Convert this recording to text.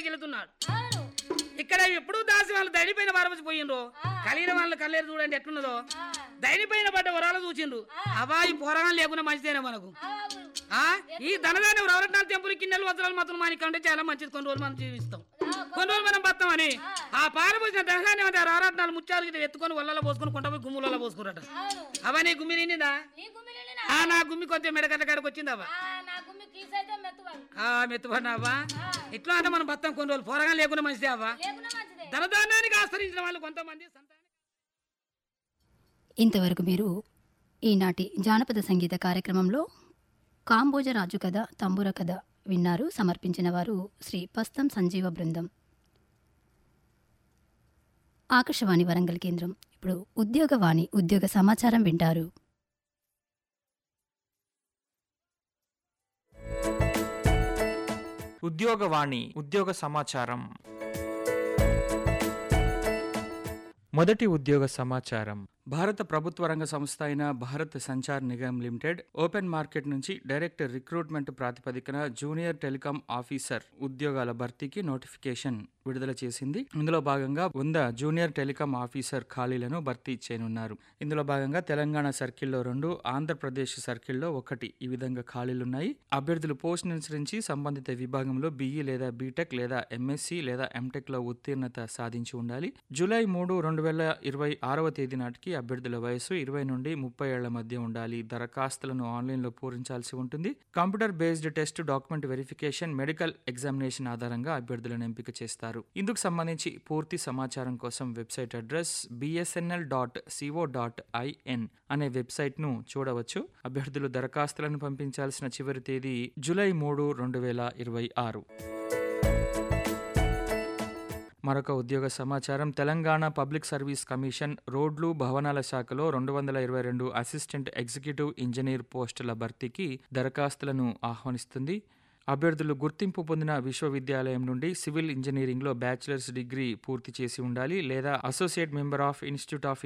పనికి వెళ్తున్నాడు అవును ఇక్కడ ఎప్పుడు దాసి వాళ్ళు దడిపైన పారవచ్చి పోయిండ్రు కలిగిన వాళ్ళు కల్లేరు చూడండి ఎట్లున్నదో దైనిపైన పడ్డ వరాలు చూసిండ్రు అవా ఈ పోరాణాలు లేకుండా మంచిదేనే మనకు అవును ఆ ఈ ధనదాన్ని రవరత్నాలు తెంపులు కిన్నెలు వజ్రాలు మాత్రం మానిక ఉంటే చాలా మంచిది కొన్ని రోజులు మనం జీవిస్తాం కొన్ని రోజులు మనం బతామని ఆ పారపోసిన ధనదాన్ని అంటే రవరత్నాలు ముత్యాలు గిట్ల ఎత్తుకొని వల్ల పోసుకొని కొంట పోయి గుమ్ములలో పోసుకున్నట అవును అవన్నీ గుమ్మి నిండిందా నీ గుమ్మిలేనా ఆ నా గుమ్మి కొంచెం మెడగట్ల కాడికి వచ్చిందవ్వ ఆ నా గుమ్మి కీసైతే మెత్తువాడు ఆ మెత్తుపడినావా ఇట్లా అంటే మనం బతాం కొన్ని రోజులు పోరగా లేకుండా మంచిదే అవ్వా లేకున్నా మంచిదే ధనదానానికి ఆశ్రయించిన వాళ్ళు కొంతమంది సంతానం ఇంతవరకు మీరు ఈనాటి జానపద సంగీత కార్యక్రమంలో కాంబోజరాజు కథ తంబుర కథ విన్నారు సమర్పించిన వారు శ్రీ పస్తం సంజీవ బృందం ఆకాశవాణి వరంగల్ కేంద్రం ఇప్పుడు ఉద్యోగవాణి ఉద్యోగ సమాచారం వింటారు ఉద్యోగవాణి ఉద్యోగ సమాచారం మొదటి ఉద్యోగ సమాచారం భారత ప్రభుత్వ రంగ సంస్థ అయిన Bharat Sanchar Nigam limited open market నుంచి డైరెక్ట్ రిక్రూట్మెంట్ ప్రాతిపదికన జూనియర్ టెలికాం ఆఫీసర్ ఉద్యోగాల భర్తీకి నోటిఫికేషన్ విడుదల చేసింది ఇందులో భాగంగా వంద జూనియర్ టెలికాం ఆఫీసర్ ఖాళీలను భర్తీ చేయనున్నారు ఇందులో భాగంగా తెలంగాణ సర్కిల్లో రెండు ఆంధ్రప్రదేశ్ సర్కిల్లో ఒకటి ఈ విధంగా ఖాళీలున్నాయి అభ్యర్థులు పోస్ట్ అనుసరించి సంబంధిత విభాగంలో బీఈ లేదా బీటెక్ లేదా ఎంఎస్సి లేదా ఎంటెక్ లో ఉత్తీర్ణత సాధించి ఉండాలి జూలై మూడు రెండు వేల ఇరవై ఆరవ తేదీ నాటికి అభ్యర్థుల వయసు ఇరవై నుండి ముప్పై ఏళ్ల మధ్య ఉండాలి దరఖాస్తులను ఆన్లైన్లో పూరించాల్సి ఉంటుంది computer based test document verification medical examination ఆధారంగా అభ్యర్థులను ఎంపిక చేస్తారు ఇందుకు సంబంధించి పూర్తి సమాచారం కోసం website address BSNL dot CO dot IN అనే వెబ్సైట్ను చూడవచ్చు అభ్యర్థులు దరఖాస్తులను పంపించాల్సిన చివరి తేదీ జూలై మూడు రెండు వేల ఇరవై ఆరు మరొక ఉద్యోగ సమాచారం తెలంగాణ పబ్లిక్ సర్వీస్ కమిషన్ రోడ్లు భవనాల శాఖలో రెండు వందల ఇరవై రెండు అసిస్టెంట్ ఎగ్జిక్యూటివ్ ఇంజనీర్ పోస్టుల భర్తీకి దరఖాస్తులను ఆహ్వానిస్తుంది అభ్యర్థులు గుర్తింపు పొందిన విశ్వవిద్యాలయం నుండి సివిల్ ఇంజనీరింగ్లో బ్యాచిలర్స్ డిగ్రీ పూర్తి చేసి ఉండాలి లేదా associate member of institute of